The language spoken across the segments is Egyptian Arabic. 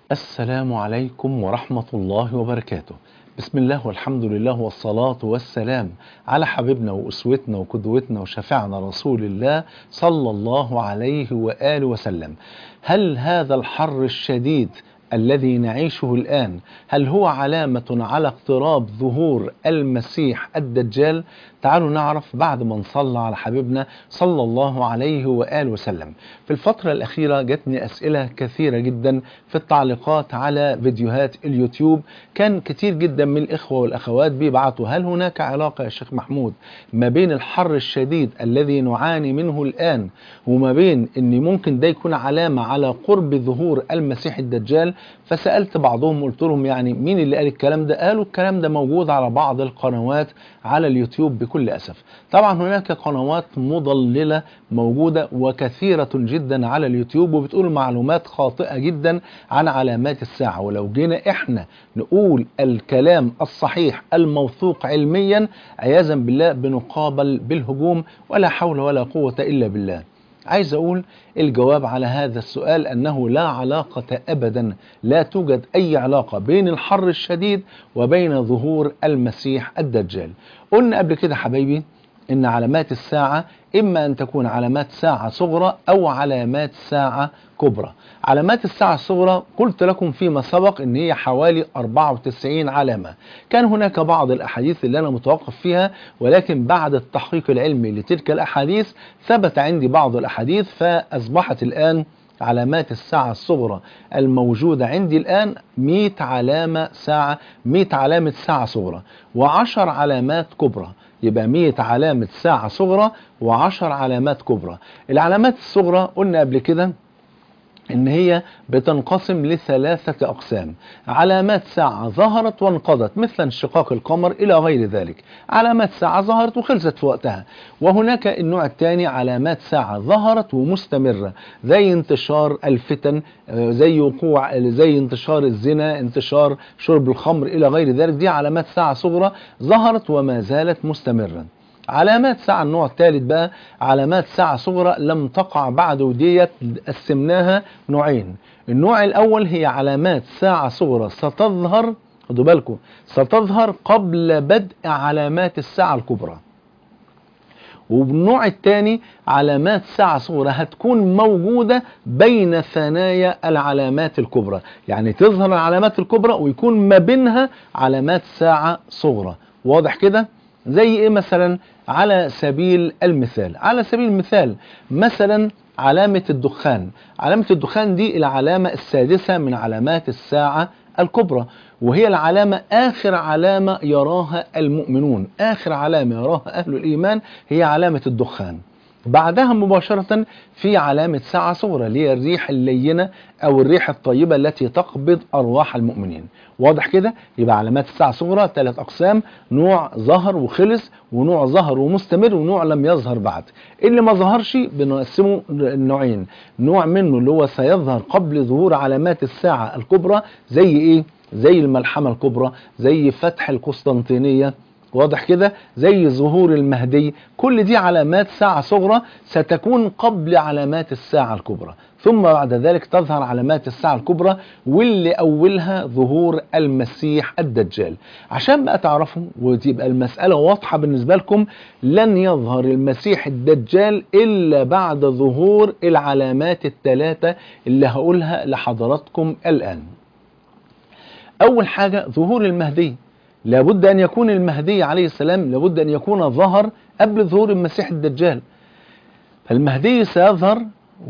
السلام عليكم ورحمة الله وبركاته بسم الله والحمد لله والصلاة والسلام على حبيبنا وأسوتنا وقدوتنا وشفيعنا رسول الله صلى الله عليه وآله وسلم هل هذا الحر الشديد الذي نعيشه الآن هل هو علامة على اقتراب ظهور المسيح الدجال تعالوا نعرف بعد ما نصلى على حبيبنا صلى الله عليه وآله وسلم في الفترة الأخيرة جتني أسئلة كثيرة جدا في التعليقات على فيديوهات اليوتيوب كان كتير جدا من الإخوة والأخوات بيبعتوا هل هناك علاقة يا شيخ محمود ما بين الحر الشديد الذي نعاني منه الآن وما بين أن ممكن ده يكون علامة على قرب ظهور المسيح الدجال فسألت بعضهم قلت لهم يعني مين اللي قال الكلام ده قالوا الكلام ده موجود على بعض القنوات على اليوتيوب بكل أسف طبعا هناك قنوات مضللة موجودة وكثيرة جدا على اليوتيوب وبتقول معلومات خاطئة جدا عن علامات الساعة ولو جينا احنا نقول الكلام الصحيح الموثوق علميا عياذا بالله بنقابل بالهجوم ولا حول ولا قوة إلا بالله عايز أقول الجواب على هذا السؤال أنه لا علاقة أبدا لا توجد أي علاقة بين الحر الشديد وبين ظهور المسيح الدجال قلنا قبل كده حبايبي إن علامات الساعة إما أن تكون علامات ساعة صغرى أو علامات ساعة كبرى علامات الساعة الصغرى قلت لكم فيما سبق ان هي حوالي 94 علامة كان هناك بعض الاحاديث اللي انا متوقف فيها ولكن بعد التحقيق العلمي لتلك الاحاديث ثبت عندي بعض الاحاديث فاصبحت الان علامات الساعة الصغرى الموجودة عندي الآن 100 علامة ساعة 100 علامة ساعة صغرى و10 علامات كبرى يبقى 100 علامة ساعة صغرى و10 علامات كبرى العلامات الصغرى قلنا قبل كده ان هي بتنقسم لثلاثة اقسام علامات ساعة ظهرت وانقضت مثل انشقاق القمر الى غير ذلك علامات ساعة ظهرت وخلصت في وقتها وهناك النوع الثاني علامات ساعة ظهرت ومستمرة زي انتشار الفتن زي وقوع زي انتشار الزنا انتشار شرب الخمر الى غير ذلك دي علامات ساعة صغرى ظهرت وما زالت مستمرة علامات ساعة النوع الثالث بقى علامات ساعة صغرى لم تقع بعد وديت قسمناها نوعين النوع الأول هي علامات ساعة صغرى ستظهر خدوا بالكم ستظهر قبل بدء علامات الساعة الكبرى والنوع الثاني علامات ساعة صغرى هتكون موجودة بين ثنايا العلامات الكبرى يعني تظهر العلامات الكبرى ويكون ما بينها علامات ساعة صغرى واضح كده زي ايه مثلا على سبيل المثال على سبيل المثال مثلا علامة الدخان علامة الدخان دي العلامة السادسة من علامات الساعة الكبرى وهي العلامة آخر علامة يراها المؤمنون آخر علامة يراها أهل الإيمان هي علامة الدخان بعدها مباشرة في علامة ساعة صغرى اللي هي الريح اللينة أو الريح الطيبة التي تقبض أرواح المؤمنين واضح كده يبقى علامات الساعة صغرى ثلاث أقسام نوع ظهر وخلص ونوع ظهر ومستمر ونوع لم يظهر بعد اللي ما ظهرش بنقسمه النوعين نوع منه اللي هو سيظهر قبل ظهور علامات الساعة الكبرى زي إيه زي الملحمة الكبرى زي فتح القسطنطينية واضح كده زي ظهور المهدي كل دي علامات ساعة صغرى ستكون قبل علامات الساعة الكبرى ثم بعد ذلك تظهر علامات الساعة الكبرى واللي أولها ظهور المسيح الدجال عشان بقى تعرفوا وتبقى المسألة واضحة بالنسبة لكم لن يظهر المسيح الدجال إلا بعد ظهور العلامات الثلاثة اللي هقولها لحضراتكم الآن أول حاجة ظهور المهدي لابد أن يكون المهدي عليه السلام لابد أن يكون ظهر قبل ظهور المسيح الدجال فالمهدي سيظهر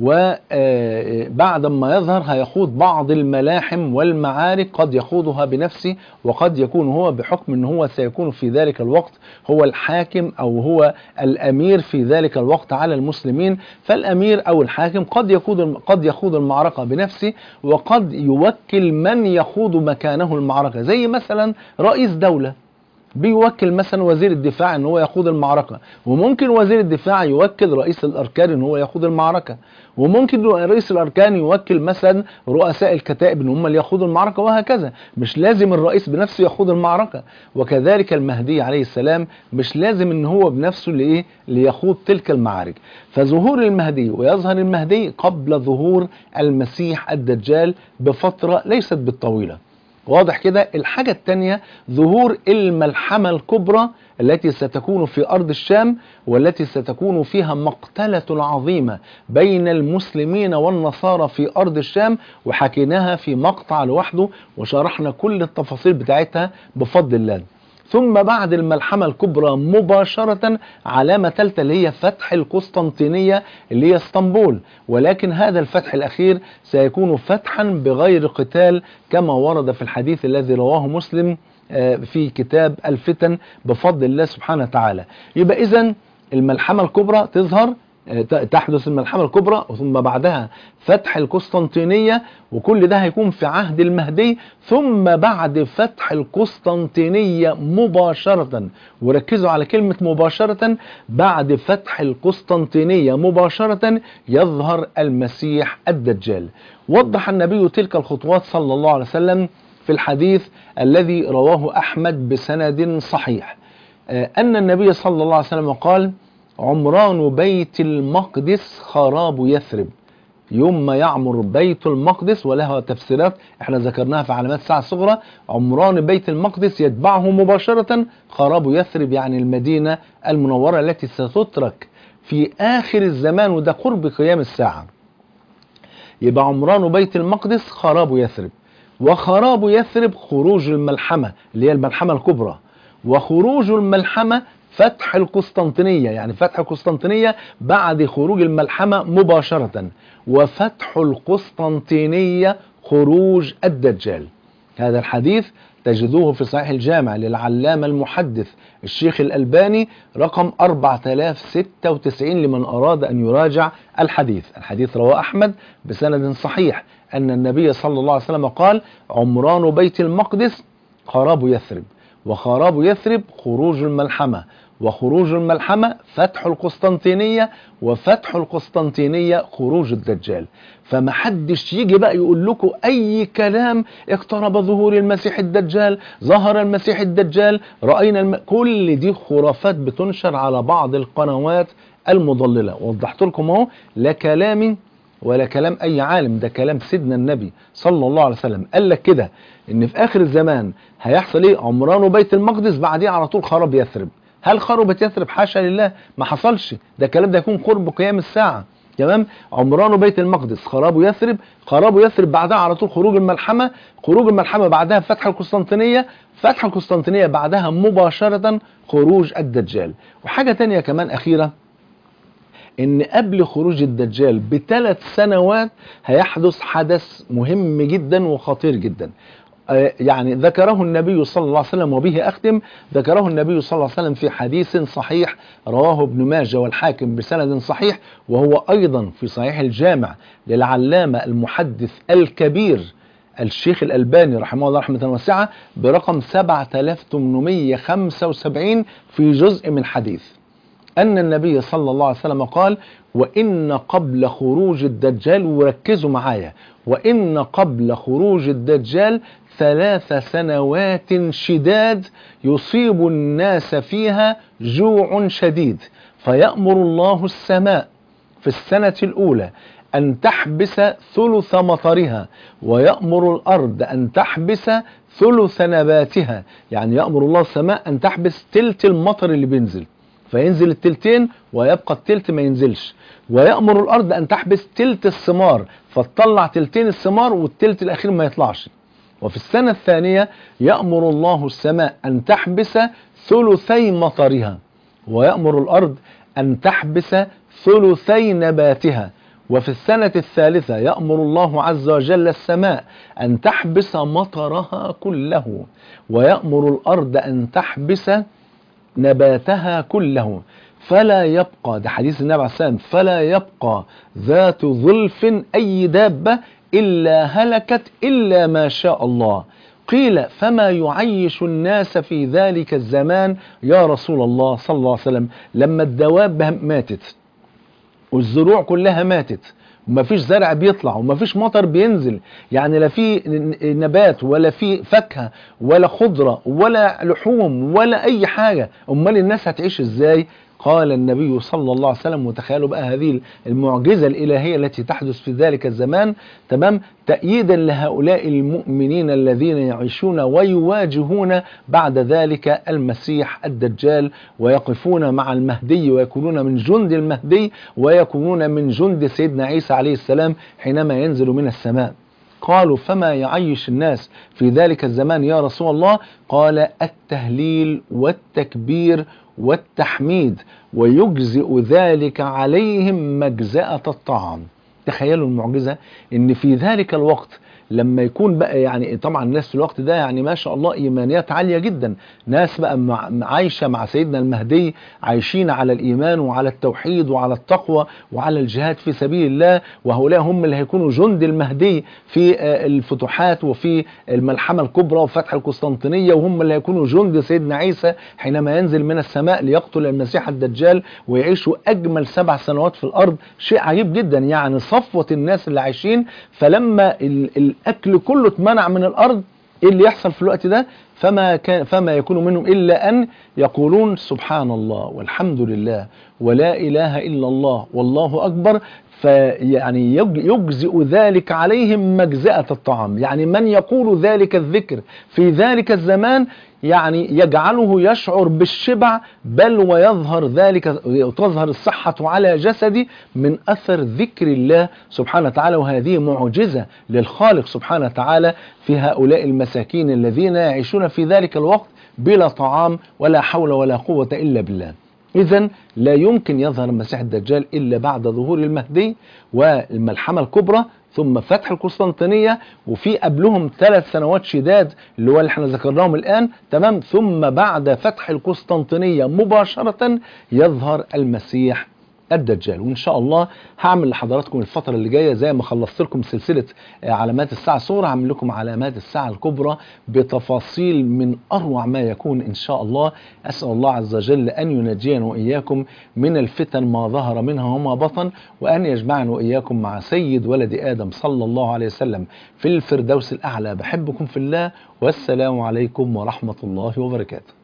وبعد ما يظهر هيخوض بعض الملاحم والمعارك قد يخوضها بنفسه وقد يكون هو بحكم ان هو سيكون في ذلك الوقت هو الحاكم او هو الامير في ذلك الوقت على المسلمين فالامير او الحاكم قد يخوض قد يخوض المعركه بنفسه وقد يوكل من يخوض مكانه المعركه زي مثلا رئيس دوله بيوكل مثلا وزير الدفاع ان هو يخوض المعركه وممكن وزير الدفاع يوكل رئيس الاركان ان هو يخوض المعركه وممكن رئيس الاركان يوكل مثلا رؤساء الكتائب ان هم اللي يخوضوا المعركه وهكذا مش لازم الرئيس بنفسه يخوض المعركه وكذلك المهدي عليه السلام مش لازم ان هو بنفسه اللي ايه ليخوض تلك المعارك فظهور المهدي ويظهر المهدي قبل ظهور المسيح الدجال بفتره ليست بالطويله واضح كده الحاجة التانية ظهور الملحمة الكبرى التي ستكون في أرض الشام والتي ستكون فيها مقتلة عظيمة بين المسلمين والنصارى في أرض الشام وحكيناها في مقطع لوحده وشرحنا كل التفاصيل بتاعتها بفضل الله ثم بعد الملحمة الكبرى مباشرة علامة ثالثة اللي هي فتح القسطنطينية اللي هي اسطنبول ولكن هذا الفتح الأخير سيكون فتحا بغير قتال كما ورد في الحديث الذي رواه مسلم في كتاب الفتن بفضل الله سبحانه وتعالى يبقى إذن الملحمة الكبرى تظهر تحدث الملحمة الكبرى ثم بعدها فتح القسطنطينية وكل ده هيكون في عهد المهدي ثم بعد فتح القسطنطينية مباشرة وركزوا على كلمة مباشرة بعد فتح القسطنطينية مباشرة يظهر المسيح الدجال وضح النبي تلك الخطوات صلى الله عليه وسلم في الحديث الذي رواه أحمد بسند صحيح أن النبي صلى الله عليه وسلم قال عمران بيت المقدس خراب يثرب يوم ما يعمر بيت المقدس ولها تفسيرات احنا ذكرناها في علامات الساعة الصغرى عمران بيت المقدس يتبعه مباشرة خراب يثرب يعني المدينة المنورة التي ستترك في آخر الزمان وده قرب قيام الساعة يبقى عمران بيت المقدس خراب يثرب وخراب يثرب خروج الملحمة اللي هي الملحمة الكبرى وخروج الملحمة فتح القسطنطينية يعني فتح القسطنطينية بعد خروج الملحمة مباشرة وفتح القسطنطينية خروج الدجال هذا الحديث تجدوه في صحيح الجامع للعلامة المحدث الشيخ الألباني رقم 4096 لمن أراد أن يراجع الحديث الحديث رواه أحمد بسند صحيح أن النبي صلى الله عليه وسلم قال عمران بيت المقدس خراب يثرب وخراب يثرب خروج الملحمة وخروج الملحمة فتح القسطنطينية وفتح القسطنطينية خروج الدجال فمحدش يجي بقى يقول لكم أي كلام اقترب ظهور المسيح الدجال ظهر المسيح الدجال رأينا الم... كل دي خرافات بتنشر على بعض القنوات المضللة وضحت لكم اهو لا كلامي ولا كلام اي عالم ده كلام سيدنا النبي صلى الله عليه وسلم قال لك كده ان في اخر الزمان هيحصل ايه عمران بيت المقدس بعديه على طول خراب يثرب هل خربت يثرب حاشا لله ما حصلش ده الكلام ده يكون قرب قيام الساعه تمام عمران بيت المقدس خراب يثرب خراب يثرب بعدها على طول خروج الملحمه خروج الملحمه بعدها فتح القسطنطينيه فتح القسطنطينيه بعدها مباشره خروج الدجال وحاجه تانية كمان اخيره ان قبل خروج الدجال بثلاث سنوات هيحدث حدث مهم جدا وخطير جدا يعني ذكره النبي صلى الله عليه وسلم وبه أختم ذكره النبي صلى الله عليه وسلم في حديث صحيح رواه ابن ماجه والحاكم بسند صحيح وهو أيضا في صحيح الجامع للعلامة المحدث الكبير الشيخ الألباني رحمه الله رحمة واسعة برقم 7875 في جزء من حديث أن النبي صلى الله عليه وسلم قال وإن قبل خروج الدجال وركزوا معايا وإن قبل خروج الدجال ثلاث سنوات شداد يصيب الناس فيها جوع شديد فيأمر الله السماء في السنة الأولى أن تحبس ثلث مطرها ويأمر الأرض أن تحبس ثلث نباتها يعني يأمر الله السماء أن تحبس تلت المطر اللي بينزل فينزل التلتين ويبقى التلت ما ينزلش ويأمر الأرض أن تحبس تلت الثمار فتطلع تلتين الثمار والتلت الأخير ما يطلعش وفي السنة الثانية يأمر الله السماء أن تحبس ثلثي مطرها ويأمر الأرض أن تحبس ثلثي نباتها وفي السنة الثالثة يأمر الله عز وجل السماء أن تحبس مطرها كله ويأمر الأرض أن تحبس نباتها كله فلا يبقى ده حديث النبي عليه السلام فلا يبقى ذات ظلف أي دابة إلا هلكت إلا ما شاء الله قيل فما يعيش الناس في ذلك الزمان يا رسول الله صلى الله عليه وسلم لما الدواب ماتت والزروع كلها ماتت ومفيش زرع بيطلع ومفيش مطر بينزل يعني لا في نبات ولا في فاكهه ولا خضره ولا لحوم ولا اي حاجه امال الناس هتعيش ازاي قال النبي صلى الله عليه وسلم وتخيلوا بقى هذه المعجزة الإلهية التي تحدث في ذلك الزمان تمام تأييدا لهؤلاء المؤمنين الذين يعيشون ويواجهون بعد ذلك المسيح الدجال ويقفون مع المهدي ويكونون من جند المهدي ويكونون من جند سيدنا عيسى عليه السلام حينما ينزل من السماء قالوا فما يعيش الناس في ذلك الزمان يا رسول الله قال التهليل والتكبير والتحميد ويجزئ ذلك عليهم مجزأة الطعام تخيلوا المعجزة ان في ذلك الوقت لما يكون بقى يعني طبعا الناس في الوقت ده يعني ما شاء الله ايمانيات عاليه جدا ناس بقى مع عايشه مع سيدنا المهدي عايشين على الايمان وعلى التوحيد وعلى التقوى وعلى الجهاد في سبيل الله وهؤلاء هم اللي هيكونوا جند المهدي في الفتوحات وفي الملحمه الكبرى وفتح القسطنطينيه وهم اللي هيكونوا جند سيدنا عيسى حينما ينزل من السماء ليقتل المسيح الدجال ويعيشوا اجمل سبع سنوات في الارض شيء عجيب جدا يعني صفوه الناس اللي عايشين فلما ال الاكل كله اتمنع من الارض ايه اللي يحصل في الوقت ده فما كان فما يكون منهم الا ان يقولون سبحان الله والحمد لله ولا اله الا الله والله اكبر فيعني يجزئ ذلك عليهم مجزئة الطعام يعني من يقول ذلك الذكر في ذلك الزمان يعني يجعله يشعر بالشبع بل ويظهر ذلك تظهر الصحة على جسده من أثر ذكر الله سبحانه وتعالى وهذه معجزة للخالق سبحانه وتعالى في هؤلاء المساكين الذين يعيشون في ذلك الوقت بلا طعام ولا حول ولا قوة إلا بالله إذا لا يمكن يظهر المسيح الدجال إلا بعد ظهور المهدي والملحمة الكبرى ثم فتح القسطنطينية وفي قبلهم ثلاث سنوات شداد اللي هو اللي احنا ذكرناهم الآن تمام ثم بعد فتح القسطنطينية مباشرة يظهر المسيح الدجال وان شاء الله هعمل لحضراتكم الفتره اللي جايه زي ما خلصت لكم سلسله علامات الساعه الصغرى هعمل لكم علامات الساعه الكبرى بتفاصيل من اروع ما يكون ان شاء الله اسال الله عز وجل ان ينجينا واياكم من الفتن ما ظهر منها وما بطن وان يجمعنا واياكم مع سيد ولد ادم صلى الله عليه وسلم في الفردوس الاعلى بحبكم في الله والسلام عليكم ورحمه الله وبركاته